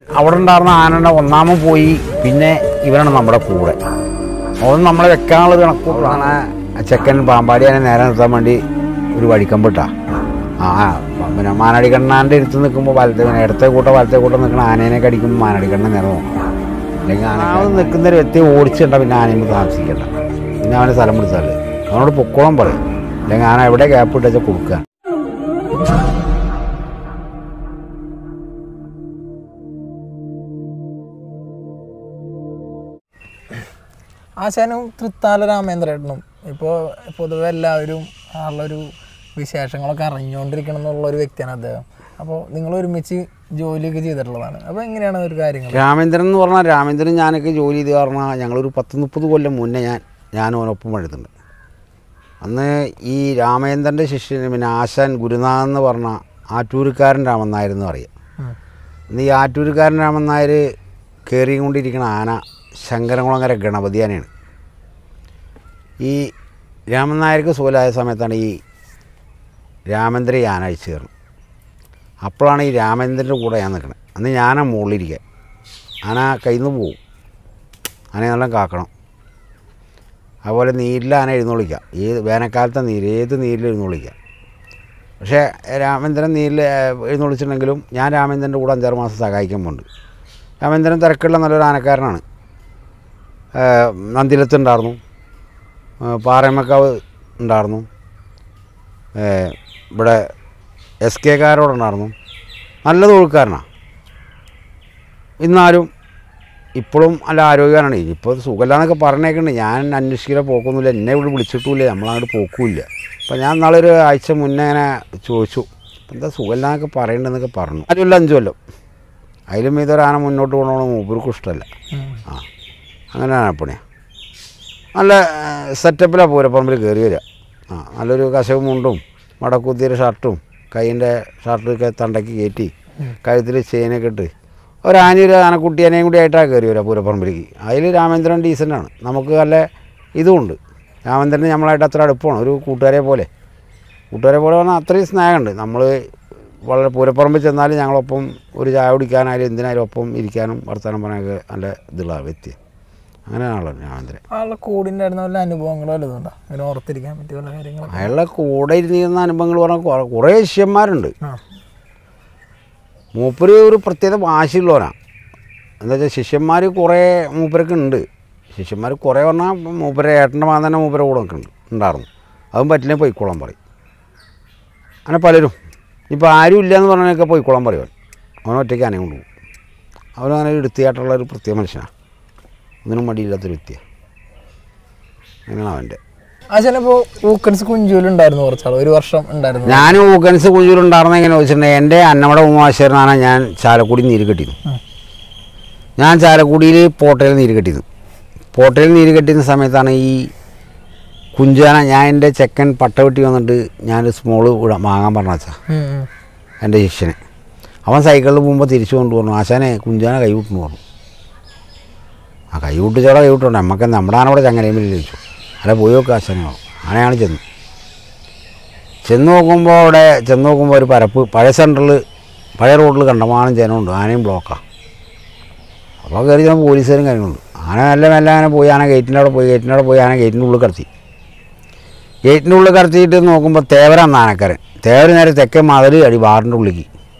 അവിടെ ഉണ്ടായിരുന്ന ആനയുടെ ഒന്നാമൻ പോയി പിന്നെ ഇവനാണ് നമ്മുടെ കൂടെ അവൻ നമ്മളെ വെക്കാനുള്ളത് കണക്കൂട്ടാണ് ചെക്കൻ പാമ്പാടി ആനെ നേരെ നിർത്താൻ വേണ്ടി ഒരു വഴിക്കമ്പിട്ടാ ആ പിന്നെ മാനാടി കണ്ണാൻ്റെ അടുത്ത് നിൽക്കുമ്പോൾ വലത്തെ പിന്നെ ഇടത്തെ കൂട്ടം വലത്തെ കൂട്ടം നിൽക്കുന്ന ആനേനെ കടിക്കുമ്പോൾ മാനാടി കണ്ണൻ നേരെ നോക്കണം അല്ലെങ്കിൽ ആന നിൽക്കുന്ന ഒരു വ്യക്തി ഓടിച്ചിട്ടുണ്ട പിന്നെ ആനയും താമസിക്കണ്ട പിന്നെ അവനെ സ്ഥലം പിടിച്ചാൽ അവനോട് പൊക്കോളം പറയും അല്ലെങ്കിൽ ആന എവിടെ ഗ്യാപ്പ് ഇട്ടാച്ചാൽ കൊടുക്കുക ആശാനും തൃത്താല രാമേന്ദ്രേട്ടനും ഇപ്പോൾ പൊതുവെ എല്ലാവരും ഉള്ളൊരു വിശേഷങ്ങളൊക്കെ അറിഞ്ഞുകൊണ്ടിരിക്കണം എന്നുള്ള ഒരു വ്യക്തിയാണ് അദ്ദേഹം അപ്പോൾ നിങ്ങൾ ഒരുമിച്ച് ജോലിയൊക്കെ ചെയ്തിട്ടുള്ളതാണ് അപ്പോൾ എങ്ങനെയാണ് ഒരു കാര്യങ്ങൾ രാമേന്ദ്രൻ എന്ന് പറഞ്ഞാൽ രാമേന്ദ്രൻ ഞാനൊക്കെ ജോലി ചെയ്ത് പറഞ്ഞാൽ ഞങ്ങളൊരു പത്ത് മുപ്പത് കൊല്ലം മുന്നേ ഞാൻ ഞാൻ അവനൊപ്പം എഴുതുന്നുണ്ട് അന്ന് ഈ രാമേന്ദ്രൻ്റെ ശിഷ്യന് പിന്നെ ആശാൻ ഗുരുനാഥൻ എന്ന് പറഞ്ഞ ആറ്റൂരുകാരൻ രാമൻ നായർ എന്ന് പറയും ഇന്ന് ഈ ആറ്റൂരുകാരൻ രാമൻ നായർ കയറിക്കൊണ്ടിരിക്കുന്ന ആന ശങ്കരകുളങ്ങര ഗണപതി ആനയാണ് ഈ രാമൻ നായർക്ക് സുഖലായ സമയത്താണ് ഈ രാമേന്ദ്ര ഈ ആന അഴിച്ചു കയറുന്നത് അപ്പോഴാണ് ഈ രാമേന്ദ്രൻ്റെ കൂടെ ഞാൻ നിൽക്കുന്നത് അന്ന് ഞാനാ മുകളിലിരിക്കുക ആന കയ്യിൽ നിന്ന് പോവും ആനയെ നല്ല കാക്കണം അതുപോലെ നീരിൽ ആന എഴുന്നള്ളിക്കുക ഏത് വേനൽക്കാലത്തെ നീര് ഏത് നീരിൽ എഴുന്നള്ളിക്കുക പക്ഷേ രാമേന്ദ്രൻ നീരിൽ എഴുന്നള്ളിച്ചിട്ടുണ്ടെങ്കിലും ഞാൻ രാമേന്ദ്രൻ്റെ കൂടെ അഞ്ചാറ് മാസം സഹായിക്കാൻ പോകുന്നുണ്ട് രാമേന്ദ്രൻ തിരക്കുള്ള നല്ലൊരു ആനക്കാരനാണ് നന്ദിലത്തുണ്ടായിരുന്നു പാറമക്കാവ് ഉണ്ടായിരുന്നു ഏഹ് ഇവിടെ എസ് കെ കാരോടുണ്ടായിരുന്നു നല്ല തൊഴിൽക്കാരനാണ് ഇന്നാലും ഇപ്പോഴും നല്ല ആരോഗ്യമാണ് ഇപ്പോൾ സുഖമില്ലാന്നൊക്കെ പറഞ്ഞേക്കുന്നുണ്ട് ഞാൻ അന്വേഷിക്കുന്ന പോക്കൊന്നുമില്ല എന്നെ ഇവിടെ വിളിച്ചിട്ടുമില്ല നമ്മളങ്ങോട്ട് പോക്കുമില്ല അപ്പോൾ ഞാൻ നാളെ ഒരു ആഴ്ച മുന്നേ ഇങ്ങനെ ചോദിച്ചു എന്താ സുഖമില്ലാന്നൊക്കെ പറയണ്ടെന്നൊക്കെ പറഞ്ഞു അതുമില്ല അഞ്ചു കൊല്ലം അതിലും ഇതൊരു ആന മുന്നോട്ട് കൊണ്ടുപോകണം മൂപ്പർക്കും ഇഷ്ടമല്ല ആ അങ്ങനെയാണ് പണിയാ നല്ല സെറ്റപ്പിലാണ് പൂരപ്പറമ്പിൽ കയറി വരിക ആ നല്ലൊരു കശവും മുണ്ടും മടക്കുത്തിയൊരു ഷർട്ടും കൈയിൻ്റെ ഷർട്ടൊക്കെ തണ്ടയ്ക്ക് കയറ്റി കഴുത്തിൽ ചെയിനൊക്കെ ഇട്ട് ഒരു ആന ഒരു ആനക്കുട്ടിയാനെയും കൂടി ആയിട്ടാണ് കയറി വരിക പൂരപ്പറമ്പിലേക്ക് അതിൽ രാമേന്ദ്രൻ ഡീസൻ്റാണ് നമുക്ക് നല്ല ഇതുമുണ്ട് രാമേന്ദ്രന് നമ്മളായിട്ട് അത്ര അടുപ്പമാണ് ഒരു കൂട്ടുകാരെ പോലെ കൂട്ടുകാരെ പോലെ പറഞ്ഞാൽ അത്രയും സ്നേഹമുണ്ട് നമ്മൾ വളരെ പൂരപ്പറമ്പിൽ ചെന്നാലും ഞങ്ങളൊപ്പം ഒരു ചായ കുടിക്കാനായാലും എന്തിനായാലും ഒപ്പം ഇരിക്കാനും വർത്തമാനം പറയാനൊക്കെ നല്ല ഇതുള്ള വ്യക്തി അങ്ങനെയാണല്ലോ രാമേന്ദ്രൻ ആളുടെ കൂടിൻ്റെ ആയിരുന്ന വല്ല അനുഭവങ്ങളോ വല്ലതുണ്ടോ അങ്ങനെ ഓർത്തിരിക്കാൻ പറ്റിയ വല്ല കാര്യങ്ങളൊക്കെ അയാളുടെ കൂടെ ഇരുന്നിരുന്ന അനുഭവങ്ങൾ പറഞ്ഞാൽ കുറേ- കുറേ ശിഷ്യന്മാരുണ്ട് ആ മൂപ്പര് ഒരു പ്രത്യേക വാശിയുള്ളവനാണ് എന്താ വെച്ചാൽ ശിഷ്യന്മാർ കുറേ മൂപ്പരൊക്കെ ഉണ്ട് ശിഷ്യന്മാർ കുറേ പറഞ്ഞാൽ മൂപ്പരെ ഏട്ടൻ്റെ മകൻ തന്നെ മൂപ്പരെ കൂടെ നിൽക്കുന്നുണ്ട് ഉണ്ടായിരുന്നു അതും പറ്റില്ലേ പോയിക്കോളാൻ പറയും അങ്ങനെ പലരും ഇപ്പോൾ ആരും ഇല്ലയെന്ന് പറഞ്ഞാലൊക്കെ പോയിക്കോളാൻ പറയും അവൻ അവൻ ഒറ്റയ്ക്ക് ആനയും കൊണ്ടുപോകും അവനങ്ങനെ ഒരു എടുത്തിയായിട്ടുള്ള ഒരു പ്രത്യേക മനുഷ്യനാണ് ഒന്നിനും മടിയില്ലാത്തൊരു വ്യക്തിയാണ് അങ്ങനെയാണ് അവൻ്റെ ആശാനിപ്പോൾ ഊക്കൻസ് കുഞ്ചൂലുണ്ടായിരുന്നു കുറച്ചാൾ ഒരു വർഷം ഉണ്ടായിരുന്നു ഞാൻ ഊക്കൻസ് കുഞ്ചൂരുണ്ടായിരുന്ന എങ്ങനെ വെച്ചിട്ടുണ്ടെങ്കിൽ എൻ്റെ അന്നമട ഉമാശ്വരനാണ് ഞാൻ ചാലക്കുടി നീര് കെട്ടിയിരുന്നു ഉം. ഞാൻ ചാലക്കുടിയിൽ പോട്ടയിൽ നീര് കെട്ടിയിരുന്നു പോട്ടയിൽ നീര് കെട്ടിയിരുന്ന സമയത്താണ് ഈ കുഞ്ചാന ഞാൻ എൻ്റെ ചെക്കൻ പട്ട വെട്ടി വന്നിട്ട് ഞാൻ സ്മോള് വിടാൻ വാങ്ങാൻ പറഞ്ഞ വെച്ചാ ഉം, ഉം. എൻ്റെ ശിഷ്യനെ അവൻ സൈക്കിളിൽ പോകുമ്പോൾ തിരിച്ചു കൊണ്ടുപോകണം ആശാനെ കുഞ്ചാന കൈ വിട്ടുന്നു പറഞ്ഞു ആ കൈ വിട്ടിച്ചോടെ കൈ വിട്ടുണ്ട് നമുക്ക് നമ്മുടെ ആനവിടെ ചങ്ങലയിൽ ചോദിച്ചു അല്ല പോയി നോക്കുക ആശാനെ പറഞ്ഞു അങ്ങനെയാണ് ചെന്ന് ചെന്ന് നോക്കുമ്പോൾ അവിടെ ചെന്ന് നോക്കുമ്പോൾ ഒരു പരപ്പ് പഴയ സെൻറ്ററിൽ പഴയ റോഡിൽ കണ്ടമാനം ജനമുണ്ട് ആനയും ബ്ലോക്കാണ് അപ്പോൾ കയറി ചെന്ന് പോലീസുകാരും കാര്യങ്ങളുണ്ട് ആന നല്ല മെല്ലെ അങ്ങനെ പോയി ആന ഗേറ്റിൻ്റെ അവിടെ പോയി ഗേറ്റിൻ്റെ അവിടെ പോയി ആന ഗേറ്റിൻ്റെ ഉള്ളിൽ കടത്തി ഗേറ്റിൻ്റെ ഉള്ളിൽ കടത്തിയിട്ട് നോക്കുമ്പോൾ തേവരാണ് ആനക്കാരൻ തേവർ നേരെ തെക്കേ മതിൽ അടി ബാറിൻ്റെ ഉള്ളിലേക്ക്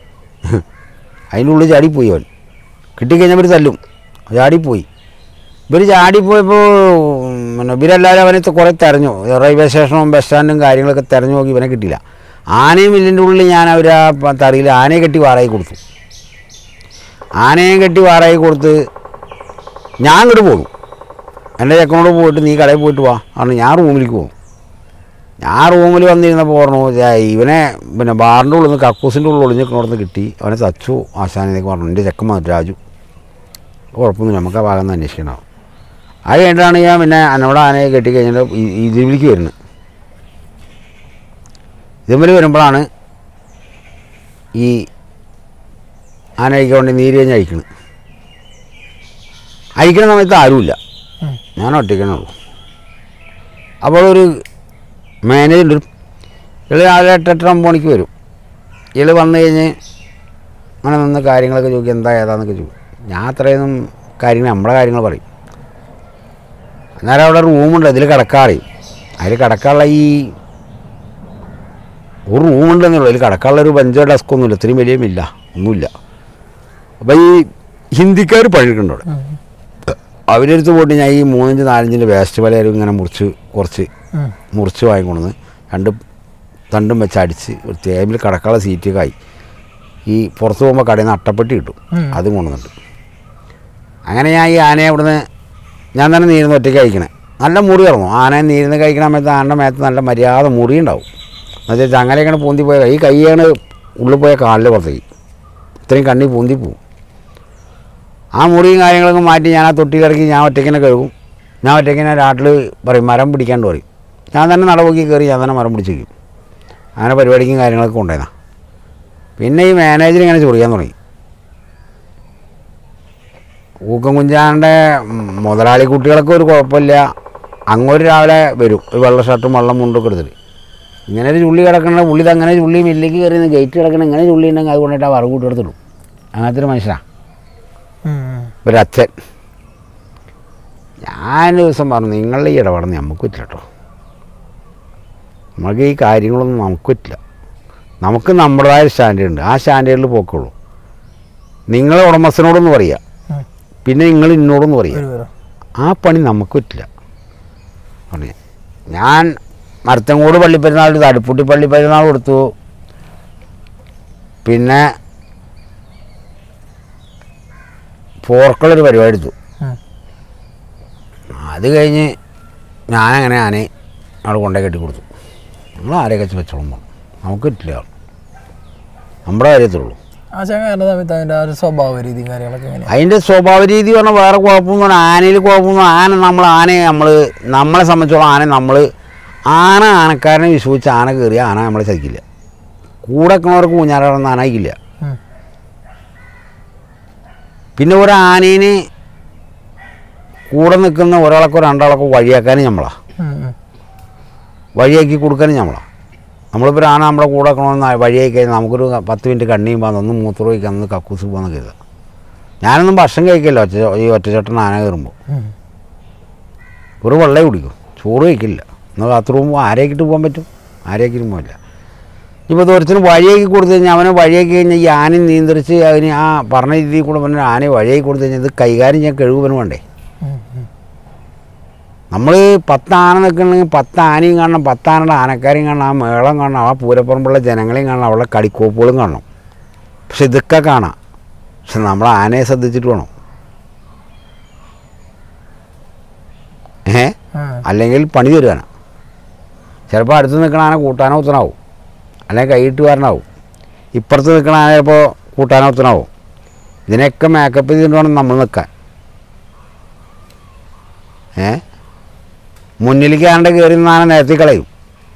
അതിൻ്റെ ഉള്ളിൽ ചാടിപ്പോയി അവൻ കിട്ടിക്കഴിഞ്ഞാൽ ഇവർ തല്ലും ചാടിപ്പോയി ഇവർ ചാടിപ്പോയപ്പോൾ പിന്നെ ഇവരെല്ലാവരും അവനെ കുറേ തെരഞ്ഞു റെയിൽവേ സ്റ്റേഷനും ബസ് സ്റ്റാൻഡും കാര്യങ്ങളൊക്കെ തെരഞ്ഞു നോക്കി ഇവനെ കിട്ടിയില്ല ആനയും മില്ലിൻ്റെ ഉള്ളിൽ ഞാൻ അവർ ആ പ- തറിയിൽ ആനയെ കെട്ടി വാറായി കൊടുത്തു ആനയെ കെട്ടി വാറായി കൊടുത്ത് ഞാൻ ഇങ്ങോട്ട് പോകും എൻ്റെ ചെക്കനോട് പോയിട്ട് നീ കടയിൽ പോയിട്ട് വാ പറഞ്ഞു ഞാൻ റൂമിലേക്ക് പോകും ഞാൻ റൂമിൽ വന്നിരുന്നപ്പോൾ പറഞ്ഞു "ദേ, ഇവനെ പിന്നെ ബാറിൻ്റെ ഉള്ളിൽ നിന്ന് കക്കൂസിൻ്റെ ഉള്ളിൽ ഒളിഞ്ഞിരിക്കണോടത്ത് കിട്ടി അവനെ തച്ചു ആശാനെന്നൊക്കെ പറഞ്ഞു എൻ്റെ ചെക്കൻ വന്നു രാജു കുഴപ്പമൊന്നുമില്ല നമുക്ക് ആ ഭാഗം ഒന്ന് അന്വേഷിക്കണം അത് കഴിഞ്ഞിട്ടാണ് ഞാൻ പിന്നെ എന്നോട് ആനയെ കെട്ടി കഴിഞ്ഞിട്ട് ഈ- ഈ ഇതിലേക്ക് വരുന്നത് ഇതിമ്മൽ വരുമ്പോഴാണ് ഈ ആന അഴിക്കാൻ വേണ്ടി നീര് കഴിഞ്ഞ് അഴിക്കണത് അഴിക്കണ സമയത്ത് ആരുമില്ല ഉം. ഞാൻ ഒറ്റയ്ക്കണേ ഉള്ളൂ അപ്പോൾ ഒരു മാനേജർ ഇയാൾ രാവിലെ എട്ട് എട്ടര ഒമ്പത് മണിക്ക് വരും ഇയാൾ വന്നു കഴിഞ്ഞ് അങ്ങനെ നിന്ന് കാര്യങ്ങളൊക്കെ ചോദിക്കും എന്താ ഏതാന്നൊക്കെ ചോദിക്കും ഞാൻ അത്രയൊന്നും കാര്യങ്ങൾ നമ്മളെ കാര്യങ്ങൾ പറയും അന്നേരം അവിടെ റൂമുണ്ട് അതിൽ കിടക്കാറി അതിൽ കിടക്കാനുള്ള ഈ ഒരു റൂമുണ്ടെന്നുള്ളൂ അതിൽ കിടക്കാനുള്ള ഒരു ബെഞ്ചോ ഡെസ്കോ ഒന്നുമില്ല ഇത്രയും വലിയ ഇല്ല ഒന്നുമില്ല അപ്പോൾ ഈ ഹിന്ദിക്കാർ പണിയെടുക്കുന്നുണ്ട് അവിടെ ഉം. അവരെടുത്ത് പോയിട്ട് ഞാൻ ഈ മൂന്നിഞ്ച് നാലഞ്ചിൻ്റെ വേസ്റ്റ് വലയും ഇങ്ങനെ മുറിച്ച് കുറച്ച് ഉം. മുറിച്ച് വാങ്ങിക്കൊണ്ടുവന്ന് രണ്ട് തണ്ടും വെച്ച് അടിച്ച് ഒരു ടേബിൾ കിടക്കാനുള്ള സീറ്റൊക്കെ ആയി ഈ പുറത്ത് പോകുമ്പോൾ കടയിൽ നിന്ന് അട്ടപ്പെട്ടി കിട്ടും ഉം. അതും കൊണ്ടുവന്നിട്ട് അങ്ങനെ ഞാൻ ഈ ആനയെ ഇവിടുന്ന് ഞാൻ തന്നെ നീരുന്ന് ഒറ്റയ്ക്ക് കഴിക്കണേ നല്ല മുറി ഇറങ്ങും ആനയെ നീരുന്ന് കഴിക്കണ സമയത്ത് ആനയുടെ മേത്ത് നല്ല മര്യാദ മുറി ഉണ്ടാവും എന്നുവെച്ചാൽ ചങ്ങലയൊക്കെ പൂന്തി പോയ ഈ കൈയാണ് ഉള്ളിൽ പോയ കാലിൽ പുറത്തേക്ക് ഇത്രയും കണ്ണി പൂന്തി പോവും ആ മുറിയും കാര്യങ്ങളൊക്കെ മാറ്റി ഞാൻ ആ തൊട്ടിയിലിറക്കി ഞാൻ ഒറ്റയ്ക്കനെ കഴുകും ഞാൻ ഒറ്റയ്ക്കനെ രാട്ടിൽ പറയും മരം പിടിക്കാണ്ട് പറയും ഞാൻ തന്നെ നടവോക്കി കയറി ഞാൻ തന്നെ മരം പിടിച്ചിരിക്കും അങ്ങനെ പരിപാടിക്കും കാര്യങ്ങളൊക്കെ കൊണ്ടുവന്നാ പിന്നെ ഈ മാനേജർ ഇങ്ങനെ ചൊറിയാൻ തുടങ്ങി ഊക്കം കുഞ്ചാൻ്റെ മുതലാളി കുട്ടികളൊക്കെ ഒരു കുഴപ്പമില്ല അങ്ങോട്ട് രാവിലെ വരും ഒരു വെള്ള ഷർട്ടും വെള്ളം മുണ്ടൊക്കെ എടുത്തിട്ട് ഇങ്ങനെ ഒരു ചുള്ളി കിടക്കണ പുള്ളി ഇത് അങ്ങനെ ചുള്ളി മില്ലേക്ക് കയറി ഗേറ്റ് കിടക്കണ ഇങ്ങനെ ചുള്ളി ഉണ്ടെങ്കിൽ അത് കൊണ്ടിട്ട് ആ വറവ് കൂട്ടിയെടുത്തിടും അങ്ങനത്തെ ഒരു മനുഷ്യനാണ് ഉം. ഒരച്ഛൻ ഞാൻ ഒരു ദിവസം പറഞ്ഞു നിങ്ങളുടെ ഈ ഇടപെടൽ നമുക്ക് പറ്റില്ല കേട്ടോ നമുക്ക് ഈ കാര്യങ്ങളൊന്നും നമുക്ക് പറ്റില്ല നമുക്ക് നമ്മുടേതായ സ്റ്റാൻഡേർഡ് ഉണ്ട് ആ സ്റ്റാൻഡേർഡിൽ പോക്കുള്ളൂ നിങ്ങൾ ഉടമസ്ഥനോടൊന്ന് പറയുക ഉം. പിന്നെ നിങ്ങൾ ഇന്നോടൊന്ന് പറയുക ഒരു പേരോ ആ പണി നമുക്ക് പറ്റില്ല പറഞ്ഞു ഞാൻ. ഞാൻ മരത്തങ്കോട് പള്ളിപ്പെരുന്നാൾ തടുപ്പൂട്ടി പള്ളിപ്പെരുന്നാൾ കൊടുത്തു പിന്നെ പോർക്കളൊരു പരിപാടി എടുത്തു ഉം. അത് കഴിഞ്ഞ് ഞാനങ്ങനെ ആനെ അവിടെ കൊണ്ടേ കെട്ടി കൊടുത്തു നമ്മൾ ആരെയൊക്കെ വെച്ച് വെച്ചോളും പറഞ്ഞു നമുക്ക് പറ്റില്ല നമ്മുടെ കാര്യത്തുള്ളൂ ആശാൻ കയറുന്ന സമയത്ത് അതിൻ്റെ ആ ഒരു സ്വഭാവ രീതിയും കാര്യങ്ങളൊക്കെ എങ്ങനെയാണ് അതിൻ്റെ സ്വഭാവ രീതി പറഞ്ഞാൽ വേറെ കുഴപ്പമൊന്നും പറഞ്ഞാൽ ആനയിൽ കുഴപ്പമൊന്നും ആന നമ്മൾ ആനയെ നമ്മൾ നമ്മളെ സംബന്ധിച്ചോളം ആന നമ്മൾ ആന ആനക്കാരനെ വിശ്വസിച്ച് ആന കയറിയ ആന നമ്മളെ ചതിക്കില്ല കൂടെ നിൽക്കുന്നവർക്ക് ഊഞ്ഞാലാടൊന്നും ആന അയക്കില്ല ഉം. പിന്നെ ഒരു ആനേനെ കൂടെ നിൽക്കുന്ന ഒരാളൊക്കെ രണ്ടാളൊക്കെ വഴിയാക്കാനും നമ്മളാണ് ഉം. ഉം. വഴിയാക്കി കൊടുക്കാനും നമ്മളാണ് നമ്മളിപ്പോൾ ഒരു ആന നമ്മുടെ കൂടെ നിൽക്കണമെന്ന് വഴിയായി കഴിഞ്ഞാൽ നമുക്കൊരു പത്ത് മിനിറ്റ് കണ്ണിയും പോകാൻ ഒന്ന് മൂത്രം ഒഴിക്കാൻ ഒന്ന് കക്കൂസ് പോകാൻ കരുതാം ഞാനൊന്നും ഭക്ഷണം കഴിക്കില്ല ഒറ്റ ഈ ഒറ്റച്ചട്ടൻ ആന കയറുമ്പോൾ ഉം. ഒരു വെള്ളം കുടിക്കും ചോറ് കഴിക്കില്ല എന്നാൽ ബാത്റൂം ആരേക്കിട്ട് പോകാൻ പറ്റും ആരേക്കിട്ട് പോകില്ല ഇപ്പോൾ ദൂരത്തിന് വഴിയാക്കി കൊടുത്തു കഴിഞ്ഞാൽ അവനെ വഴിയാക്കി കഴിഞ്ഞാൽ ഈ ആനയും നിയന്ത്രിച്ച് അതിന് ആ പറഞ്ഞ രീതിയിൽ കൂടെ പിന്നെ ആനയെ വഴിയാക്കി കൊടുത്തു കഴിഞ്ഞാൽ ഇത് കൈകാര്യം ചെയ്യാൻ കഴിവുവന് വേണ്ടേ ഉം. ഉം. നമ്മൾ പത്ത് ആന നിൽക്കണമെങ്കിൽ പത്ത് ആനയും കാണണം പത്ത് ആനയുടെ ആനക്കാരെയും കാണണം ആ മേളം കാണണം ആ പൂരപ്പുറമ്പുള്ള ജനങ്ങളെയും കാണണം അവളുടെ കളിക്കോപ്പുകളും കാണണം പക്ഷെ ഇതൊക്കെ കാണാം പക്ഷെ നമ്മൾ ആനയെ ശ്രദ്ധിച്ചിട്ട് വേണം ഏ ഉം. അല്ലെങ്കിൽ പണി തരുവാന ചിലപ്പോൾ അടുത്ത് നിൽക്കണ ആന കൂട്ടാനോ ഉത്തനാവും അല്ലെങ്കിൽ കൈയിട്ട് വരണാവും ഇപ്പുറത്ത് നിൽക്കണ ആന ചിലപ്പോൾ കൂട്ടാനോ ഉത്തനാവും ഇതിനൊക്കെ മേക്കപ്പ് ചെയ്തിട്ട് വേണം നമ്മൾ നിൽക്കാൻ ഏ മുന്നിലേക്ക് ആനയുടെ കയറി നിന്ന് ആന നിരത്തി കളയും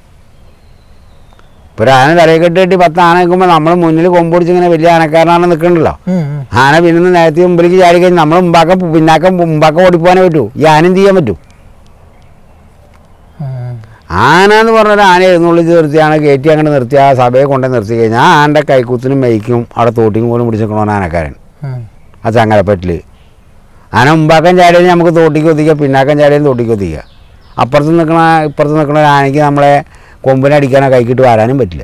ഇപ്പോൾ ഒരു ആന തലയിൽ കെട്ടി കെട്ടി പത്ത് ആന നിൽക്കുമ്പോൾ നമ്മൾ മുന്നിൽ കൊമ്പൊടിച്ച് ഇങ്ങനെ വലിയ ആനക്കാരനാണ് നിൽക്കണ്ടല്ലോ ഉം. ഉം. ആന പിന്നെ നേരത്തെ മുമ്പിലേക്ക് ചാടി കഴിഞ്ഞാൽ നമ്മൾ മുമ്പാക്കം പിന്നാക്കം മുമ്പാക്കം ഓടിപ്പോകാനേ പറ്റൂ ഈ ആന എന്ത് ചെയ്യാൻ പറ്റും ഉം. ആന എന്ന് പറഞ്ഞൊരു ആന എഴുന്നള്ളിച്ച് നിർത്തി ആന കയറ്റി അങ്ങനെ നിർത്തി ആ സഭയെ കൊണ്ടേ നിർത്തി കഴിഞ്ഞാൽ ആ ആൻ്റെ കൈക്കുത്തിനും മെയ്ക്കും അവിടെ തോട്ടിയും പോലും പിടിച്ചിരിക്കണോ ആനക്കാരൻ ഉം. ആ ചങ്ങലപ്പറ്റിൽ ആന മുമ്പാക്കം ചാടിയാൽ നമുക്ക് തോട്ടിക്ക് ഒത്തിക്കുക പിന്നാക്കം ചാടിയാലും തോട്ടിക്ക് ഒത്തിക്കുക അപ്പുറത്ത് നിൽക്കണ ഇപ്പുറത്ത് നിൽക്കണ ഒരു ആനയ്ക്ക് നമ്മളെ കൊമ്പിനെ അടിക്കാനോ കൈക്കിട്ട് വരാനും പറ്റില്ല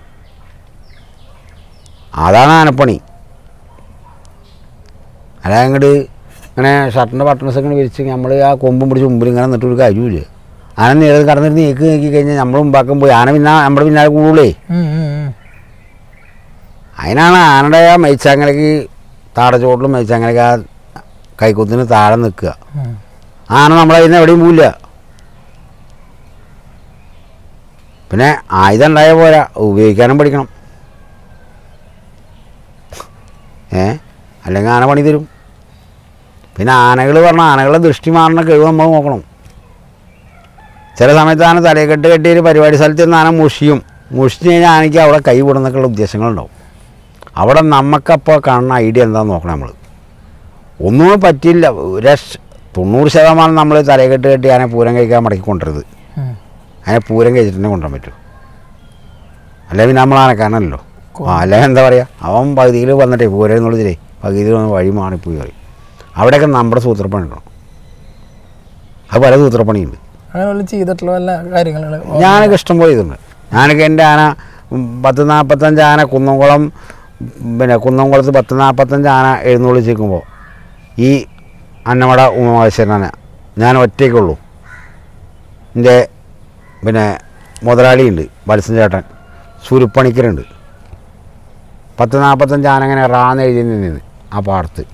അതാണ് ആനപ്പണി അല്ല അങ്ങോട്ട് ഇങ്ങനെ ഷർട്ടിൻ്റെ ബട്ടൺസ് ഇങ്ങനെ വിരിച്ച് നമ്മൾ ആ കൊമ്പും പിടിച്ച് മുമ്പിൽ ഇങ്ങനെ നിന്നിട്ട് ഒരു കാര്യമില്ല ആന നേരെ കടന്നിട്ട് നീക്ക് നീക്കി കഴിഞ്ഞാൽ നമ്മൾ മുമ്പാക്കം പോയി ആന പിന്നെ നമ്മുടെ പിന്നാലെ കൂടുള്ളേ ഉം. ഉം. ഉം. അതിനാണ് ആനയുടെ ആ മൈച്ചാങ്ങലക്ക് താട ചോട്ടിലും മൈച്ചാങ്ങലക്ക് ആ കൈക്കുത്തിന് താഴെ നിൽക്കുക ഉം. ആന നമ്മളെ അതിന് എവിടെയും പോവില്ല പിന്നെ ആയുധം ഉണ്ടായ പോരാ ഉപയോഗിക്കാനും പഠിക്കണം ഏ അല്ലെങ്കിൽ ആന പണി തരും പിന്നെ ആനകൾ പറഞ്ഞാൽ ആനകളുടെ ദൃഷ്ടി മാറുന്ന കഴിവ് നമ്മൾ നോക്കണം ചില സമയത്ത് ആന തലയെക്കെട്ട് കെട്ടി ഒരു പരിപാടി സ്ഥലത്ത് നിന്ന് ആന മുഷിയും മുഷിച്ച് കഴിഞ്ഞാൽ ആനയ്ക്ക് അവിടെ കൈ വിടുന്നൊക്കെയുള്ള ഉദ്ദേശങ്ങളുണ്ടാവും അവിടെ നമുക്കപ്പോൾ കാണുന്ന ഐഡിയ എന്താണെന്ന് നോക്കണം നമ്മൾ ഒന്നും പറ്റില്ല ഒരു ശ- തൊണ്ണൂറ് ശതമാനം നമ്മൾ തലയെക്കെട്ട് കെട്ടി ആനെ പൂരം കഴിക്കാൻ മടക്കി കൊണ്ടുവരുത് ഉം. അതിനെ പൂരം കഴിച്ചിട്ട് തന്നെ കൊണ്ടുവരാൻ പറ്റൂ അല്ലെങ്കിൽ പിന്നെ നമ്മൾ ആനക്കാരനല്ലോ ആ അല്ലെങ്കിൽ എന്താ പറയുക അവൻ പകുതിയിൽ വന്നിട്ടേ പോരെന്നുള്ളതിലേ പകുതിയിൽ വന്ന് വഴി മാറിപ്പോയി പറയും അവിടെയൊക്കെ നമ്മുടെ സൂത്രപ്പണി എടുക്കണം അത് പല സൂത്രപ്പണിയുണ്ട് അങ്ങനെ വല്ല ചെയ്തിട്ടുള്ള വല്ല കാര്യങ്ങൾ ഞാനൊക്കെ ഇഷ്ടം പോലെ ഇതുണ്ട് ഞാനൊക്കെ എൻ്റെ ആന ഉം, പത്ത് നാൽപ്പത്തഞ്ച് ആന കുന്നംകുളം ഉം, പിന്നെ കുന്നംകുളത്ത് പത്ത് നാൽപ്പത്തഞ്ച് ആന എഴുന്നള്ളിച്ചിരിക്കുമ്പോൾ ഈ അന്നമട ഉമാശ്വരനെ ഞാൻ ഒറ്റയ്ക്കുള്ളൂ എൻ്റെ പിന്നെ മുതലാളിയുണ്ട് വത്സൻ ചേട്ടൻ സുരുപ്പണിക്കരുണ്ട് പത്ത് നാൽപ്പത്തഞ്ച് ആന ഇങ്ങനെ റാന്ന് എഴുതി നിന്ന് ആ പാടത്ത്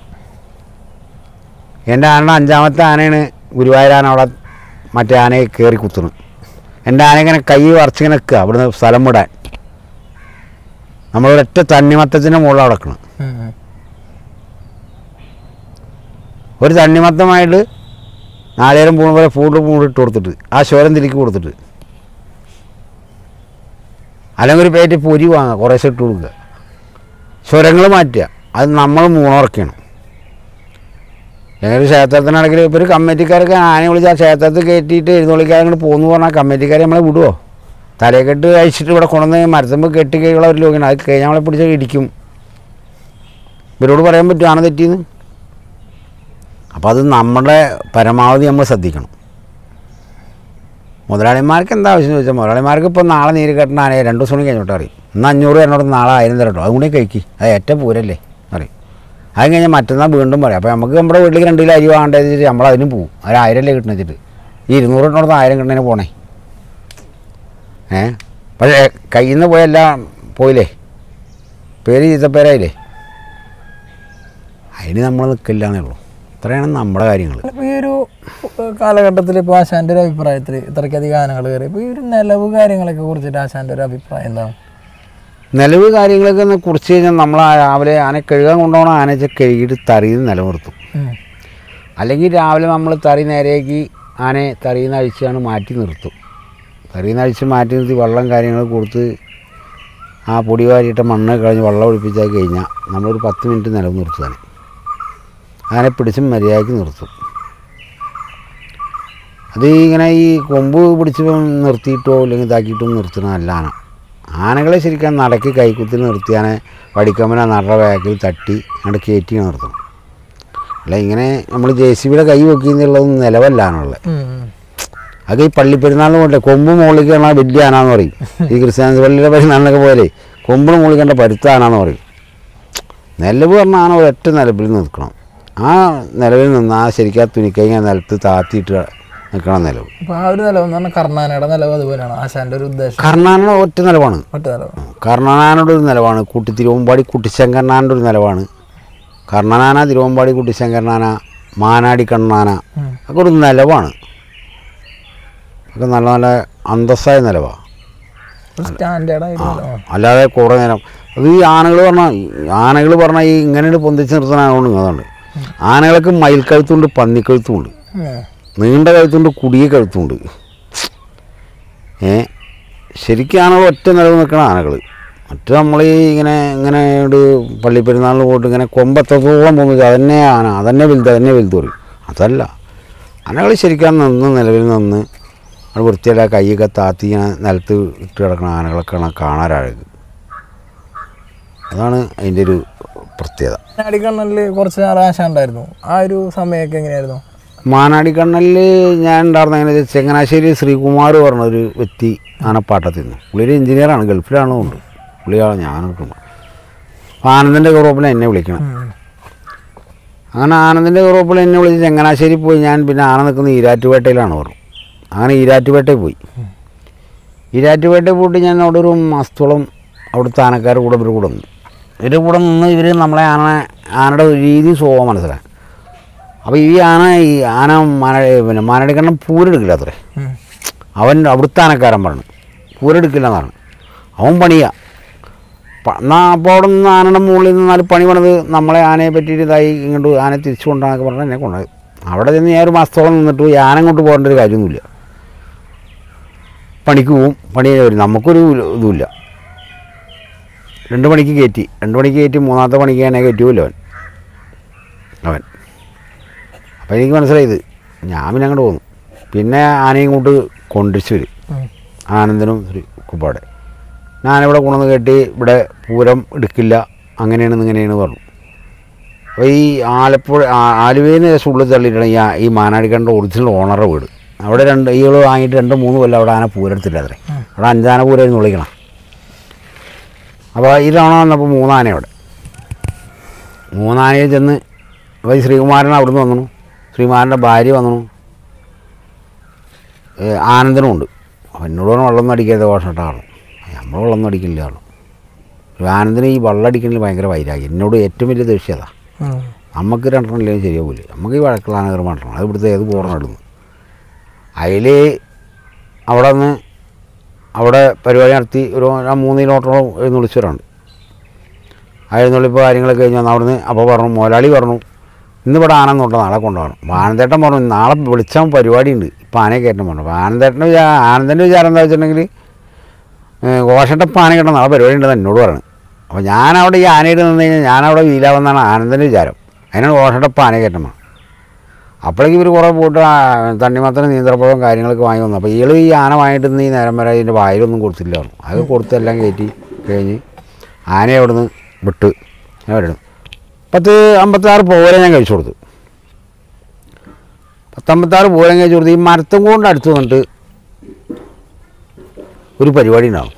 എൻ്റെ ആനയുടെ അഞ്ചാമത്തെ ആനയാണ് ഗുരുവായൂർ ആന അവിടെ മറ്റേ ആനയെ കയറി കുത്തുന്നു എൻ്റെ ആന ഇങ്ങനെ കൈ വറച്ചിങ്ങനെ നിൽക്കുക അവിടുന്ന് സ്ഥലം വിടാൻ നമ്മളൊരൊറ്റ തണ്ണിമത്തത്തിൻ്റെ മുകളിൽ കിടക്കണം ഒരു തണ്ണിമത്തമായിട്ട് നാലേരം പൂണ് പോലെ പൂണ്ട് പൂണ്ടിട്ട് കൊടുത്തിട്ട് ആ ശോരം തിരിക്ക് കൊടുത്തിട്ട് അല്ലെങ്കിൽ ഒരു പേറ്റ് പൊരി വാങ്ങുക കുറേശ്ശെ ഇട്ട് കൊടുക്കുക സ്വരങ്ങൾ മാറ്റുക അത് നമ്മൾ മൂന്നുറക്കണം ഞങ്ങൾ ക്ഷേത്രത്തിനാണെങ്കിൽ ഇപ്പോൾ ഒരു കമ്മിറ്റിക്കാരൊക്കെ ആന വിളിച്ച് ആ ക്ഷേത്രത്തിൽ കയറ്റിയിട്ട് എഴുന്നള്ളിക്കാരെ അങ്ങോട്ട് പോകുന്നു പറഞ്ഞാൽ കമ്മിറ്റിക്കാരെ നമ്മളെ വിടുമോ തലയെക്കെട്ട് അഴിച്ചിട്ട് ഇവിടെ കൊണ്ടുവന്ന് മരത്തുമ്പോൾ കെട്ടി കഴിയുള്ള ഒരു ലോകമാണ് അത് കഴിഞ്ഞ് നമ്മളെ പിടിച്ച് ഇടിക്കും ഇവരോട് പറയാൻ പറ്റും ആന തെറ്റിയെന്ന് അപ്പോൾ അത് നമ്മുടെ പരമാവധി നമ്മൾ ശ്രദ്ധിക്കണം മുതലാളിമാർക്ക് എന്താ ആവശ്യം ചോദിച്ചാൽ മുതലാളിമാർക്ക് ഇപ്പോൾ നാളെ നീര് കെട്ടണ ആനയെ രണ്ട് ദിവസം കൂടി കഴിഞ്ഞോട്ട് അറിയും ഇന്ന് അഞ്ഞൂറ് എന്നോട് നാളെ ആയിരം തരട്ടോ അതും കൂടി കഴിക്കി അത് ഏറ്റവും പൂരല്ലേ പറയും അത് കഴിഞ്ഞാൽ മറ്റന്നാൾ വീണ്ടും പറയും അപ്പോൾ നമുക്ക് നമ്മുടെ വീട്ടിലേക്ക് രണ്ട് കിലോ അരി വാങ്ങേണ്ടത് വെച്ചിട്ട് നമ്മൾ അതിനും പോകും ഒരു ആയിരം അല്ലേ കിട്ടണ വെച്ചിട്ട് ഈ ഇരുന്നൂറ് എണ്ണോടത്ത് ആയിരം കിട്ടണേന് പോണേ ഏ പക്ഷേ കയ്യിൽ നിന്ന് പോയെല്ലാം പോയില്ലേ പേര് ചീത്തപ്പേരായില്ലേ അതിന് നമ്മൾ നിൽക്കില്ല എന്നേ ഉള്ളൂ ഇത്രയാണ് നമ്മുടെ കാര്യങ്ങൾ ഇപ്പോൾ ഈ ഒരു കാലഘട്ടത്തിൽ ഇപ്പോൾ ആശാൻ്റെ ഒരു അഭിപ്രായത്തിൽ ഇത്രയ്ക്കധികം ഗാനങ്ങൾ കയറി ഇപ്പോൾ ഈ ഒരു നിലവ് കാര്യങ്ങളൊക്കെ കുറിച്ചിട്ട് ആശാൻ്റെ ഒരു അഭിപ്രായം എന്താണ് നിലവ് കാര്യങ്ങളൊക്കെ ഒന്ന് കുറിച്ച് കഴിഞ്ഞാൽ നമ്മൾ ആ രാവിലെ ആന കഴുകാൻ കൊണ്ടുപോകണം ആന വെച്ചാൽ കഴുകിയിട്ട് തറിയിൽ നിന്ന് നിലനിർത്തും ഉം. അല്ലെങ്കിൽ രാവിലെ നമ്മൾ തറി നേരേക്ക് ആനയെ തറിയിൽ നിന്ന് അഴിച്ചാണ് മാറ്റി നിർത്തും തറിയിൽ നിന്ന് അഴിച്ച് മാറ്റി നിർത്തി വെള്ളം കാര്യങ്ങൾ കൊടുത്ത് ആ പൊടി വാരിയിട്ട മണ്ണ് കളഞ്ഞ് വെള്ളം ഒഴിപ്പിച്ചാൽ കഴിഞ്ഞാൽ നമ്മളൊരു പത്ത് മിനിറ്റ് നിലവ് നിർത്തുകയാണ് ആനെ പിടിച്ച് മര്യാദയ്ക്ക് നിർത്തും അത് ഇങ്ങനെ ഈ കൊമ്പ് പിടിച്ച് നിർത്തിയിട്ടോ അല്ലെങ്കിൽ ഇതാക്കിയിട്ടോ നിർത്തണ അല്ല ആന ആനകളെ ശരിക്കും നടക്കി കൈക്കുത്തിൽ നിർത്തി ആനെ വടിക്കമ്മന നട ബാക്കിൽ തട്ടി അങ്ങോട്ട് കയറ്റി നിർത്തണം അല്ല ഇങ്ങനെ നമ്മൾ ജെ സി ബിയുടെ കൈ വെക്കി എന്നുള്ളത് നിലവല്ല ആനുള്ളത് ഉം, ഉം. അത് ഈ പള്ളി പെരുന്നാളിന് പോലെ കൊമ്പ് മുകളിലേക്ക് കാണാൻ വലിയ ആനാന്ന് പറയും ഈ ക്രിസ്ത്യാനി പള്ളിയുടെ പെരുന്നാളിനൊക്കെ പോലെ കൊമ്പിന് മുകളിൽ കണ്ട പരുത്ത ആനാന്ന് പറയും നിലവ് പറഞ്ഞ ആന ഒരൊറ്റ നിലവിൽ നിൽക്കണം ആ നിലവിൽ നിന്ന് ആ ശരിക്കും ആ തുണിക്കൈ ഇങ്ങനെ നിലത്ത് താത്തിയിട്ട് നിൽക്കണം നിലവ് അപ്പോൾ ആ ഒരു നിലവ് എന്ന് പറഞ്ഞാൽ കർണാനയുടെ നിലവ് അതുപോലെയാണ് ആശാൻ്റെ ഒരു ഉദ്ദേശം കർണാന ഒറ്റ നിലവാണ് ഒറ്റ നിലവ് കർണനാനോട് ഒരു നിലവാണ് കുട്ടി തിരുവമ്പാടി കുട്ടിശങ്കരനാൻ്റെ ഒരു നിലവാണ് കർണനാന തിരുവമ്പാടി കുട്ടിശങ്കരനാന മാനാടി കണ്ണാന ഉം. ഒക്കെ ഒരു നിലവാണ് ഒക്കെ നല്ല നല്ല അന്തസ്സായ നിലവാണ് ഒരു സ്റ്റാൻഡേർഡായ ഒരു നിലവാണ് അല്ലാതെ കുറേ നേരം അത് ഈ ആനകൾ പറഞ്ഞാൽ ആനകൾ പറഞ്ഞാൽ ഈ ഇങ്ങനെ പൊന്തിച്ച് നിർത്തുന്ന ആനകളുണ്ട് അതുകൊണ്ട് ആനകൾക്ക് മയിൽക്കഴുത്തുണ്ട് പന്നിക്കഴുത്തുമുണ്ട് ഉം. നീണ്ട കഴുത്തുണ്ട് കുടിയ കഴുത്തുമുണ്ട് ഏ ശരിക്കും ആനകൾ ഒറ്റ നിലവ് നിൽക്കുന്ന ആനകൾ മറ്റു നമ്മൾ ഈ ഇങ്ങനെ ഇങ്ങനെ ഒരു പള്ളി പെരുന്നാളിന് പോയിട്ട് ഇങ്ങനെ കൊമ്പെത്രത്തോളം പോകുന്നത് അതന്നെ ആന അതന്നെ വലുത് അതന്നെ വലുത് പറയും അതല്ല ആനകൾ ശരിക്കും നിന്ന് നിലവിൽ നിന്ന് അത് വൃത്തിയുടെ കൈയൊക്കെ താത്തി ഇങ്ങനെ നിലത്ത് ഇട്ട് കിടക്കുന്ന ആനകളൊക്കെയാണ് കാണാനഴക് അതാണ് അതിൻ്റെ ഒരു പ്രത്യേകത അടിക്കണ്ണലിൽ കുറച്ച് നാൾ ആശ ഉണ്ടായിരുന്നു ആ ഒരു സമയമൊക്കെ എങ്ങനെയായിരുന്നു മാനാടിക്കണ്ണലിൽ ഞാൻ ഉണ്ടായിരുന്ന എങ്ങനെ വെച്ചാൽ ചങ്ങനാശ്ശേരി ശ്രീകുമാർ പറഞ്ഞ ഒരു വ്യക്തി ആനപ്പാട്ടത്തിൽ നിന്ന് പുള്ളിയൊരു എഞ്ചിനീയറാണ് ഗൾഫിലാണ് കൊണ്ട് പുള്ളിയാണ് ഞാൻ കിട്ടുന്നത് അപ്പോൾ ആനന്ദിൻ്റെ ഗ്രൂപ്പിൽ എന്നെ വിളിക്കണം ഉം. അങ്ങനെ ആനന്ദിൻ്റെ ഗ്രൂപ്പിൽ എന്നെ വിളിച്ച് ചങ്ങനാശ്ശേരി പോയി ഞാൻ പിന്നെ ആന നിൽക്കുന്ന ഈരാറ്റുപേട്ടയിലാണ് പറഞ്ഞു അങ്ങനെ ഈരാറ്റുപേട്ടയിൽ പോയി ഈരാറ്റുപേട്ടയിൽ പോയിട്ട് ഞാൻ അവിടെ ഒരു മാസത്തോളം അവിടുത്തെ ആനക്കാരുടെ കൂടെ ഇവർ കൂടെ നിന്നു ഇവരുടെ കൂടെ നിന്ന് ഇവർ നമ്മളെ ആന ആനയുടെ ഒരു രീതി സ്വഭാവം മനസ്സിലാക്കി അപ്പോൾ ഈ ആന ഈ ആന മാന പിന്നെ മാനടിക്കണ്ണം പൂരെടുക്കില്ല അത്രേ ഉം. അവൻ അവിടുത്തെ ആനക്കാരൻ പറഞ്ഞു പൂരെടുക്കില്ല എന്നാണ് അവൻ പണിയാ പ- എന്നാ അപ്പോൾ അവിടെ നിന്ന് ആനയുടെ മുകളിൽ നിന്നാൽ പണി പണിത് നമ്മളെ ആനയെ പറ്റിയിട്ട് ഇതായി ഇങ്ങോട്ട് ആനയെ തിരിച്ചു കൊണ്ടാന്നൊക്കെ പറഞ്ഞാൽ എന്നെ കൊണ്ടുപോയി അവിടെ ചെന്ന് ഞാൻ ഒരു മാസത്തോളം നിന്നിട്ട് ഈ ആന കൊണ്ട് പോകേണ്ട ഒരു കാര്യമൊന്നുമില്ല പണിക്ക് പോവും പണി കഴിഞ്ഞ് വരും നമുക്കൊരു ഇതുമില്ല രണ്ട് മണിക്ക് കയറ്റി രണ്ട് മണിക്ക് കയറ്റി മൂന്നാമത്തെ പണിക്ക് എന്നെ കയറ്റുമല്ലോ അവൻ അവൻ അപ്പോൾ എനിക്ക് മനസ്സിലായത് ഞാൻ പിന്നെ അങ്ങോട്ട് പോന്നു പിന്നെ ആനയും കൊണ്ട് കൊണ്ടിച്ചു വരും ഉം. ആനന്ദനും ഒരു കുപ്പാടെ ഞാനിവിടെ കൊണ്ടുവന്ന് കെട്ടി ഇവിടെ പൂരം എടുക്കില്ല അങ്ങനെയാണ് ഇങ്ങനെയാണ് പറഞ്ഞു അപ്പോൾ ഈ ആലപ്പുഴ ആ- ആലുവയിൽ നിന്ന് ശേഷം ഉള്ളിൽ തള്ളിയിട്ടാണ് ഈ ആ- ഈ മാനാടിക്കണ്ട ഒറിജിനൽ ഓണറുടെ വീട് അവിടെ രണ്ട് ഈകൾ വാങ്ങിയിട്ട് രണ്ട് മൂന്ന് കൊല്ലം അവിടെ ആന പൂരം എടുത്തില്ല അത്രേ അവിടെ അഞ്ചാന പൂരമായിരുന്നു വിളിക്കണം അപ്പോൾ ഈ തവണ വന്നപ്പോൾ മൂന്നാന അവിടെ മൂന്നാനയിൽ ചെന്ന് അപ്പോൾ ഈ ശ്രീകുമാരൻ അവിടുന്ന് വന്നു ശ്രീകുമാരൻ്റെ ഭാര്യ വന്നു ആനന്ദനും ഉണ്ട് അപ്പോൾ എന്നോട് പറഞ്ഞു വെള്ളം ഒന്നും അടിക്കരുത് കോഷട്ടാണ് നമ്മൾ വെള്ളം ഒന്നും അടിക്കില്ല ആളും ആനന്ദന് ഈ വെള്ളം അടിക്കുന്നതിൽ ഭയങ്കര വൈരാഗ്യം എന്നോട് ഏറ്റവും വലിയ ദേഷ്യതാ ഉം. നമുക്ക് രണ്ടെണ്ണം ഇല്ലെങ്കിൽ ശരിയാവില്ല നമുക്ക് ഈ വഴക്കുള്ള ആന കയറി മാറ്റണം അത് ഇവിടുത്തെ ഏത് പോറണം ഇടുന്നു അതിൽ അവിടെ നിന്ന് അവിടെ പരിപാടി നടത്തി ഒരു ആ മൂന്ന് കിലോമീറ്ററോളം എഴുന്നള്ളിച്ചവരുണ്ട് ആ എഴുന്നള്ളിപ്പോൾ കാര്യങ്ങളൊക്കെ കഴിഞ്ഞ് വന്ന് അവിടുന്ന് അപ്പോൾ പറഞ്ഞു മുതലാളി പറഞ്ഞു ഇന്ന് ഇവിടെ ആന കൊണ്ട് നാളെ കൊണ്ടുപോകണം അപ്പോൾ ആനന്ദേട്ടൻ പറഞ്ഞു നാളെ വിളിച്ചാൽ പരിപാടി ഉണ്ട് ഇപ്പോൾ ആനയെ കയറ്റം പറഞ്ഞു അപ്പോൾ ആനന്ദേട്ടൻ്റെ വിചാ ആനന്ദൻ്റെ വിചാരം എന്താ വെച്ചിട്ടുണ്ടെങ്കിൽ ഘോഷൻ്റെ ഇപ്പം ആന കിട്ടണം നാളെ പരിപാടി ഉണ്ടെന്ന് എന്നോട് പറഞ്ഞു അപ്പോൾ ഞാനവിടെ ഈ ആനയിട്ട് നിന്ന് കഴിഞ്ഞാൽ ഞാനവിടെ വീലാവെന്നാണ് ആനന്ദൻ്റെ വിചാരം അതിനാണ് ഘോഷൻ്റെ ഇപ്പം ആനയെ കയറ്റം അപ്പോഴേക്ക് ഇവർ കുറേ പോയിട്ട് ആ തണ്ണിമത്തന് നീന്തലപ്പഴവും കാര്യങ്ങളൊക്കെ വാങ്ങി വന്നു അപ്പോൾ ഇയാൾ ഈ ആന വാങ്ങിയിട്ട് നിന്ന് ഈ നേരം വരെ അതിൻ്റെ വായിലൊന്നും കൊടുത്തില്ല പറഞ്ഞു അത് കൊടുത്തെല്ലാം കയറ്റി കഴിഞ്ഞ് ആനയെ അവിടെ നിന്ന് വിട്ട് ഞാൻ വരുന്നു പത്ത് അമ്പത്താറ് പോരെ ഞാൻ കഴിച്ചു കൊടുത്തു പത്തമ്പത്താറ് പോരം കഴിച്ചു കൊടുത്തു ഈ മരത്തും കൊണ്ട് അടുത്ത് വന്നിട്ട് ഒരു പരിപാടി ഉണ്ടാവും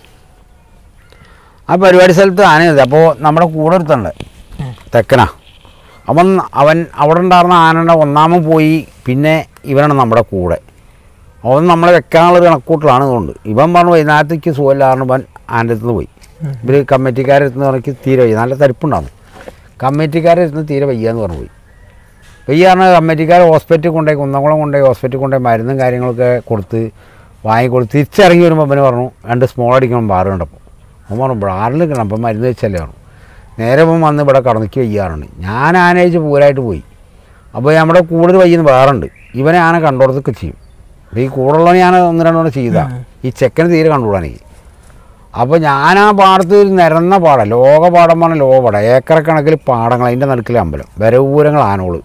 ആ പരിപാടി സ്ഥലത്ത് ആനയത് അപ്പോൾ നമ്മുടെ കൂടെ ഒരുത്തുണ്ട് തെക്കനാ അവൻ അവൻ അവിടെ ഉണ്ടായിരുന്ന ആനയുടെ ഒന്നാമൻ പോയി പിന്നെ ഇവനാണ് നമ്മുടെ കൂടെ അവൻ നമ്മളെ വെക്കാനുള്ളൊരു കണക്കൂട്ടിലാണ് അതുകൊണ്ട് ഇവൻ പറഞ്ഞു വൈകുന്നേരത്തേക്ക് സുഖമില്ലായിരുന്നു ഇവൻ ആൻ്റെ അടുത്ത് പോയി ഇവർ കമ്മിറ്റിക്കാരെ അടുത്ത് പറഞ്ഞ് തീരെ വയ്യ നല്ല തരിപ്പുണ്ടായിരുന്നു കമ്മിറ്റിക്കാരെ അടുത്ത് തീരെ വയ്യാന്ന് പറഞ്ഞു പോയി വയ്യ പറഞ്ഞാൽ കമ്മിറ്റിക്കാർ ഹോസ്പിറ്റലിൽ കൊണ്ടുപോയി കുന്നംകുളം കൊണ്ടുപോയി ഹോസ്പിറ്റലിൽ കൊണ്ടുപോയി മരുന്നും കാര്യങ്ങളൊക്കെ കൊടുത്ത് വാങ്ങിക്കൊടുത്ത് തിരിച്ചിറങ്ങി വരുമ്പോൾ അവന് പറഞ്ഞു രണ്ട് സ്മോൾ അടിക്കണം ബാറ് കണ്ടപ്പോൾ അവൻ പറഞ്ഞു ബാറിൽ നിൽക്കണം അപ്പം മരുന്ന് വെച്ചല്ലേ പറഞ്ഞു നേരെ ഇപ്പം വന്ന് ഇവിടെ കടന്നിക്ക് വയ്യാറുണ്ട് ഞാൻ ആനയിച്ച് പൂരായിട്ട് പോയി അപ്പോൾ നമ്മുടെ കൂടുതൽ വയ്യുന്ന വേറുണ്ട് ഇവനെ ആന കണ്ടോടത്തൊക്കെ ചെയ്യും അപ്പോൾ ഈ കൂടുള്ളവനെ ഞാൻ ഒന്ന് രണ്ടോടെ ചെയ്താ ഈ ചെക്കന് തീരെ കണ്ടുകൂടാ എനിക്ക് അപ്പോൾ ഞാൻ ആ പാടത്ത് ഒരു നിരന്ന പാടം ലോക പാടം പറഞ്ഞ ലോക പാടം ഏക്കറക്കണക്കിൽ പാടങ്ങൾ അതിൻ്റെ നടുക്കിൽ അമ്പലം വരവൂരങ്ങൾ ആനോള്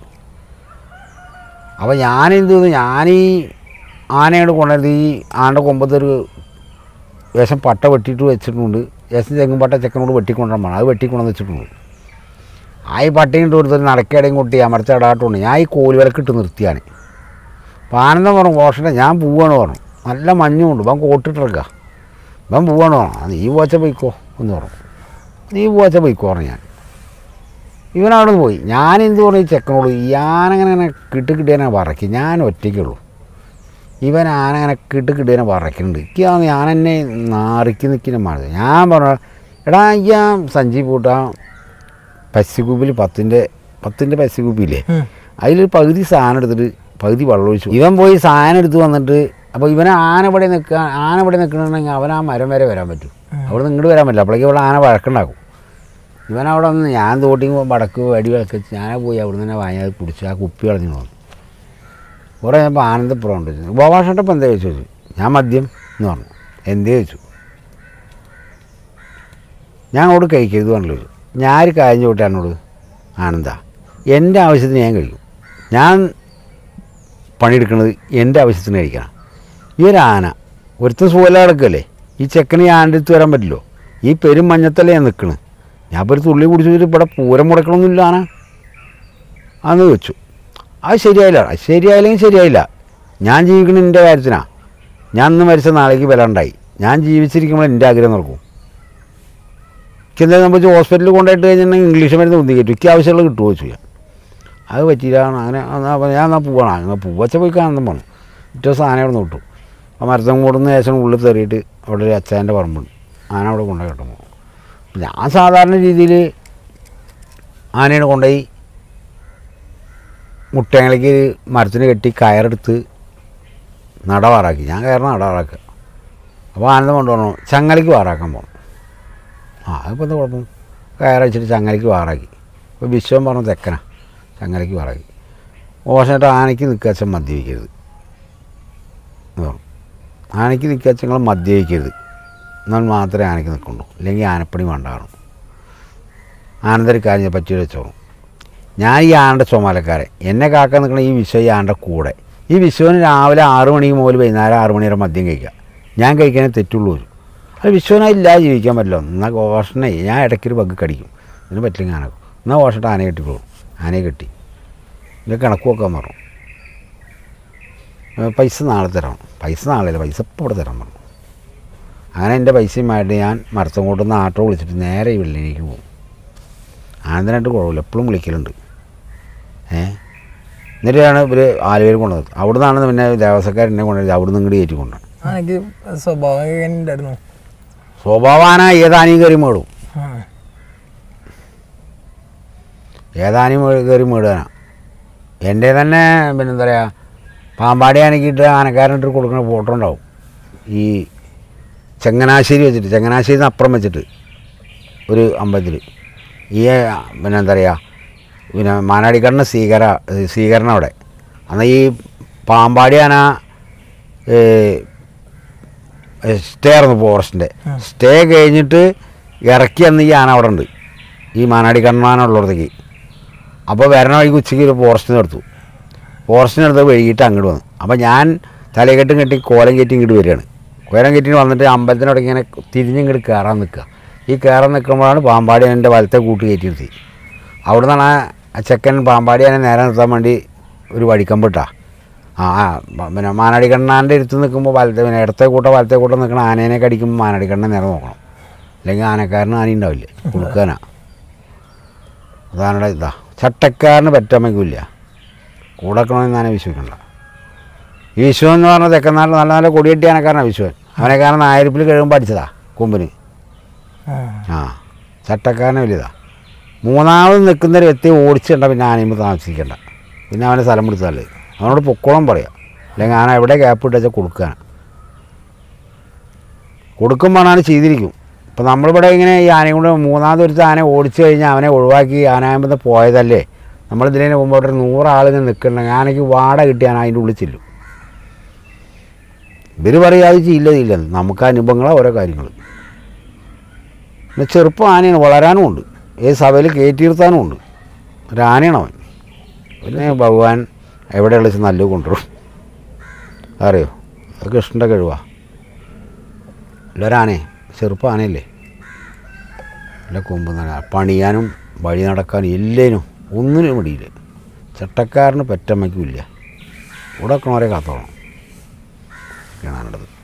അപ്പോൾ ഞാൻ എന്ത് ചെയ്തു ഞാൻ ഈ ആനയോട് കൊണ്ടുവരുന്നത് ഈ ആൻ്റെ കൊമ്പത്തൊരു വേഷം പട്ട വെട്ടിയിട്ട് വെച്ചിട്ടുണ്ട് വേഷം തെങ്ങും പട്ട ചെക്കനോട് വെട്ടിക്കൊണ്ടുവരാൻ പറഞ്ഞു അത് വെട്ടിക്കൊണ്ടു വെച്ചിട്ടുണ്ട് ആ ഈ പട്ടയും ഇട്ട് കൊടുത്തിട്ട് നടക്കടയും കൊട്ടി അമർച്ചടാട്ടുണ്ട് ഞാൻ ഈ കോലി വിലക്കിട്ട് നിർത്തിയാണ് അപ്പോൾ ആനന്ദം പറഞ്ഞു കോഷൻ്റെ ഞാൻ പോവാണ് പറഞ്ഞു നല്ല മഞ്ഞുണ്ട് ഇവൻ കോട്ടിട്ടിറക്കുക ഇവൻ പോവാണ് പറഞ്ഞു "ആ, നീ പോച്ച പോയിക്കോ എന്ന് പറഞ്ഞു നീ പോച്ച പോയിക്കോ പറഞ്ഞു ഞാൻ ഇവനവിടെ നിന്ന് പോയി ഞാൻ എന്ത് പറഞ്ഞു ഈ ചെക്കനോട് ഈ ആനങ്ങനെ അങ്ങനെ കിട്ട് കിട്ടിയാനെ പറക്കി ഞാൻ ഒറ്റയ്ക്കുള്ളൂ ഇവൻ ആന അങ്ങനെ കിട്ട് കിട്ടിയാനെ പറക്കുന്നുണ്ട് എനിക്ക് ആ ഞാൻ എന്നെ നാറിക്ക് നിൽക്കുന്ന മഴ ഞാൻ പറഞ്ഞു എടാ ഈ ആ സഞ്ജീവ് പൂട്ട പശുകൂപ്പിൽ പത്തിൻ്റെ പത്തിൻ്റെ പശുകൂപ്പിയില്ലേ ഉം. അതിലൊരു പകുതി സാധനം എടുത്തിട്ട് പകുതി വെള്ളം ഒഴിച്ചു ഇവൻ പോയി സാധനം എടുത്ത് വന്നിട്ട് അപ്പോൾ ഇവൻ ആന ഇവിടെ നിൽക്കുക ആന ഇവിടെ നിൽക്കണമെങ്കിൽ അവൻ ആ മരം വരെ വരാൻ പറ്റും അവിടെ നിന്ന് ഇങ്ങോട്ട് വരാൻ പറ്റില്ല അപ്പോഴേക്കും ഇവിടെ ആന വഴക്കുണ്ടാക്കും ഇവൻ അവിടെ വന്ന് ഞാൻ തോട്ടി വടക്ക് വടി വിളക്ക് ഞാൻ പോയി അവിടെ നിന്ന് തന്നെ വാങ്ങി അത് പിടിച്ച് ആ കുപ്പി കളഞ്ഞു വന്നു കുറേ കഴിഞ്ഞപ്പോൾ ആനന്ദപ്പുറം ഉണ്ട് ഉപവാസട്ടപ്പം എന്താ ചോദിച്ചു ചോദിച്ചു ഞാൻ മദ്യം എന്ന് പറഞ്ഞു എന്തേ ചോദിച്ചു ഞാൻ അങ്ങോട്ട് കഴിക്കരുത് പറഞ്ഞല്ലോ ചോദിച്ചു ഞാൻ ഒരു കാര്യം ചോദിട്ടെ എന്നോട് ആനന്ദ എൻ്റെ ആവശ്യത്തിന് ഞാൻ കഴിക്കും ഞാൻ പണിയെടുക്കുന്നത് എൻ്റെ ആവശ്യത്തിന് കഴിക്കണം ഈ ഒരു ആന ഒരുത്തൻ സുഖല കിടക്കല്ലേ ഈ ചെക്കന് ഈ ആൻ്റെ അടുത്ത് വരാൻ പറ്റില്ലോ ഈ പെരും മഞ്ഞത്തല്ലേ ഞാൻ നിൽക്കണ് ഞാൻ ഇപ്പോൾ ഒരു തുള്ളി കുടിച്ചിട്ട് ഇവിടെ പൂരം മുടക്കണമെന്നില്ല ആന അന്ന് വെച്ചു അത് ശരിയായില്ല അത് ശരിയായില്ലെങ്കിൽ ശരിയായില്ല ഞാൻ ജീവിക്കണ എൻ്റെ കാര്യത്തിനാണ് ഞാൻ ഇന്ന് മരിച്ച നാളേക്ക് വില ഉണ്ടായി ഞാൻ ജീവിച്ചിരിക്കുമ്പോൾ എൻ്റെ ആഗ്രഹം നടക്കും എനിക്ക് എന്തായാലും സംഭവിച്ചു ഹോസ്പിറ്റലിൽ കൊണ്ടുപോയിട്ട് കഴിഞ്ഞിട്ടുണ്ടെങ്കിൽ ഇംഗ്ലീഷ് മരുന്ന് കുന്തി കയറ്റും എനിക്ക് ആവശ്യമുള്ള കിട്ടുമോ ചോദിച്ചു ഞാൻ അത് പറ്റിയില്ല അങ്ങനെ എന്നാ അപ്പോൾ ഞാൻ എന്നാൽ പോവാണ് അങ്ങനെ പൂവച്ച പോയി കാണുന്നു പറഞ്ഞു ഏറ്റവും ദിവസം ആന അവിടെ നിന്ന് വിട്ടു ആ മരത്തം കൂടുന്ന ശേഷം ഉള്ളിൽ തെറിയിട്ട് അവിടെ ഒരു അച്ഛൻ്റെ പറമ്പുണ്ട് ആന അവിടെ കൊണ്ടുപോയി കിട്ടുമ്പോൾ ഞാൻ സാധാരണ രീതിയിൽ ആനയുടെ കൊണ്ടുപോയി മുട്ടയങ്ങളിലേക്ക് മരത്തിന് കെട്ടി കയറെടുത്ത് നടവാറാക്കി ഞാൻ കയറണം നടവാറാക്കുക അപ്പോൾ ആനന്ദം കൊണ്ടുപോകണം ചങ്ങലയ്ക്ക് വാറാക്കാൻ പോകണം ആ അതിപ്പോൾ എന്താ കുഴപ്പം കയറച്ചിട്ട് ചങ്ങലയ്ക്ക് വാറാക്കി ഇപ്പോൾ വിശ്വം പറഞ്ഞു തെക്കന ചങ്ങലയ്ക്ക് വാറാക്കി ഓഷമായിട്ട് ആനയ്ക്ക് നിൽക്കാച്ച മദ്യപിക്കരുത് എന്ന് പറഞ്ഞു ആനയ്ക്ക് നിൽക്കാച്ച നിങ്ങൾ മദ്യപിക്കരുത് എന്നാൽ മാത്രമേ ആനയ്ക്ക് നിൽക്കുള്ളൂ ഇല്ലെങ്കിൽ ആനപ്പണി വേണ്ടാറും ആനന്ദൊരു കാര്യം പറ്റി വെച്ചോളും ഞാൻ ഈ ആനയുടെ ചുമലക്കാരൻ എന്നെ കാക്കാൻ നിൽക്കുന്ന ഈ വിശ്വ ഈ ആനയുടെ കൂടെ ഈ വിശ്വന് രാവിലെ ആറു മണിക്ക് മുതൽ വൈകുന്നേരം ആറു മണി വരെ മദ്യം കഴിക്കുക ഞാൻ കഴിക്കാനേ തെറ്റുള്ളൂ ഒരു. അത് വിശ്വനാ ഇല്ലാതെ ജീവിക്കാൻ പറ്റില്ല എന്നാൽ ഘോഷണേ ഞാൻ ഇടയ്ക്കൊരു ബഗ് കടിക്കും ഇതിന് പറ്റില്ലെങ്കിൽ ആനക്കും എന്നാൽ ഘോഷിട്ട് ആനയെ കെട്ടിക്കോളും ആനയെ കെട്ടി ഇത് കണക്ക് വെക്കാൻ പറഞ്ഞു ഏ, പൈസ നാളെ തരണം പൈസ നാളെ പൈസ ഇപ്പോൾ ഇവിടെ തരാൻ പറഞ്ഞു അങ്ങനെ എൻ്റെ പൈസയുമായിട്ട് ഞാൻ മരത്തങ്ങോട്ട് നിന്ന് ആട്ടോ വിളിച്ചിട്ട് നേരെ ഈ വെള്ളിലേക്ക് പോകും ആനന്ദനായിട്ട് കുഴപ്പമില്ല എപ്പോഴും വിളിക്കലുണ്ട് ഏ എന്നിട്ടാണ് ഇവർ ആലുവയിൽ കൊണ്ടുവന്നത് അവിടെ നിന്നാണ് പിന്നെ ദേവസ്വക്കാരെന്നെ കൊണ്ടുവരുന്നത് അവിടെ നിന്ന് ഇങ്ങോട്ട് കയറ്റി കൊണ്ടുവന്നത് ആനയ്ക്ക് സ്വഭാവം എങ്ങനെ ഉണ്ടായിരുന്നു സ്വഭാവാന ഏതാനും കയറി മേടും ആ. ഏതാനും കയറി മേടാനാ എൻ്റെ തന്നെ പിന്നെ എന്താ പറയുക പാമ്പാടി ആനക്കിട്ട് ആനക്കാരനിട്ട് കൊടുക്കുന്ന ഫോട്ടോ ഉണ്ടാവും ഈ ചങ്ങനാശ്ശേരി വെച്ചിട്ട് ചങ്ങനാശ്ശേരി അപ്പുറം വെച്ചിട്ട് ഒരു അമ്പലത്തിൽ ഈ പിന്നെ എന്താ പറയുക പിന്നെ മാനാടിക്കണ്ണ സ്വീകര സ്വീകരണം അവിടെ അന്ന് ഈ പാമ്പാടി ആന സ്റ്റേ ആയിരുന്നു ഫോറസ്റ്റിൻ്റെ സ്റ്റേ കഴിഞ്ഞിട്ട് ഇറക്കി അന്ന് ഈ ആന അവിടെ ഉണ്ട് ഈ മാനാടി കണ്ണാന ഉള്ളിടത്തേക്ക് അപ്പോൾ വരണ വഴിക്ക് ഉച്ചയ്ക്ക് ഒരു ഫോറസ്റ്റിന് എടുത്തു ഫോറസ്റ്റിന് എടുത്ത് വൈകിട്ട് അങ്ങോട്ട് വന്നു അപ്പോൾ ഞാൻ തലകെട്ടും കെട്ടി കോലം കയറ്റി ഇങ്ങോട്ട് വരികയാണ് കോലം കയറ്റി വന്നിട്ട് അമ്പലത്തിനോട് ഇങ്ങനെ തിരിഞ്ഞിങ്ങോട്ട് കയറാൻ നിൽക്കുക ഈ കയറാൻ നിൽക്കുമ്പോഴാണ് പാമ്പാടി എൻ്റെ വലത്തെ കൂട്ട് കയറ്റി നിർത്തി അവിടെ നിന്നാണ് ആ ചെക്കൻ പാമ്പാടി എന്നെ നേരെ നിർത്താൻ വേണ്ടി ഒരു വഴിക്കമ്പിട്ടാ ആ ആ, പ- പിന്നെ മാനാടി കണ്ണാൻ്റെ അടുത്ത് നിൽക്കുമ്പോൾ വലത്തെ പിന്നെ ഇടത്തെ കൂട്ടം വലത്തെ കൂട്ടം നിൽക്കണ ആനേനെ കടിക്കുമ്പോൾ മാനാടി കണ്ണൻ നേരെ നോക്കണം അല്ലെങ്കിൽ ആനക്കാരന് ആന ഉണ്ടാവില്ലേ കൊടുക്കാനാ അതാണ് ഇതാ ചട്ടക്കാരന് പറ്റമ്മയ്ക്കില്ല കൂടെ വെക്കണമെന്ന് ആന വിശ്വസിക്കണ്ട വിശ്വൻ എന്ന് പറഞ്ഞ തെക്കനാട്ടിൽ നല്ല നല്ല കൊടിയെട്ടി ആനക്കാരനാണ് വിശ്വൻ അവനെ കാരണം നായരിപ്പിൽ കഴിയുമ്പോൾ അടിച്ചതാ കൊമ്പിന് ആ. ആ ചട്ടക്കാരനെ വലിയതാ മൂന്നാമത് നിൽക്കുന്ന ഒരു വ്യക്തി ഓടിച്ചിട്ടുണ്ട പിന്നെ ആനയുമ്പോൾ താമസിക്കണ്ട പിന്നെ അവനെ സ്ഥലം പിടിച്ചാലേ അവനോട് പൊക്കോളം പറയാം അല്ലെങ്കിൽ ആന എവിടെ ഗ്യാപ്പ് ഇട്ടാൽ കൊടുക്കാൻ കൊടുക്കുമ്പോഴാണ് ചെയ്തിരിക്കും ഇപ്പം നമ്മളിവിടെ ഇങ്ങനെ ഈ ആനയും കൊണ്ട് മൂന്നാമത് ഒരു ആന ഓടിച്ചു കഴിഞ്ഞാൽ അവനെ ഒഴിവാക്കി ആനയാകുമ്പോൾ പോയതല്ലേ നമ്മളിതിനെ മുമ്പ് ഒരു നൂറാളിങ്ങനെ നിൽക്കണമെങ്കിൽ ആനയ്ക്ക് വാട കിട്ടിയാൽ അതിൻ്റെ ഉള്ളിൽ ചെല്ലും ഇവർ പറയും അത് ചെയ്യില്ല ചെയ്യില്ലെന്ന് നമുക്ക് അനുഭവങ്ങളാണ് ഓരോ കാര്യങ്ങൾ പിന്നെ ചെറുപ്പം ആനയാണ് വളരാനും ഉണ്ട് ഏത് സഭയിൽ കയറ്റി നിർത്താനും ഉണ്ട് ഒരു ആനയാണ് അവൻ പിന്നെ ഭഗവാൻ എവിടെ വിളിച്ച് നല്ല കൊണ്ടുവരും അറിയോ അത് കൃഷ്ണൻ്റെ കഴിവാ എല്ലാവരാനേ ചെറുപ്പം ആനയല്ലേ നല്ല കൊമ്പ് നല്ല പണിയാനും വഴി നടക്കാനും എല്ലാനും ഒന്നിനും മടിയില്ല ചട്ടക്കാരന് പറ്റമ്മയ്ക്കും ഇല്ല ഇവിടെ വെക്കണവരെ കാത്തോളം കാണാനുള്ളത്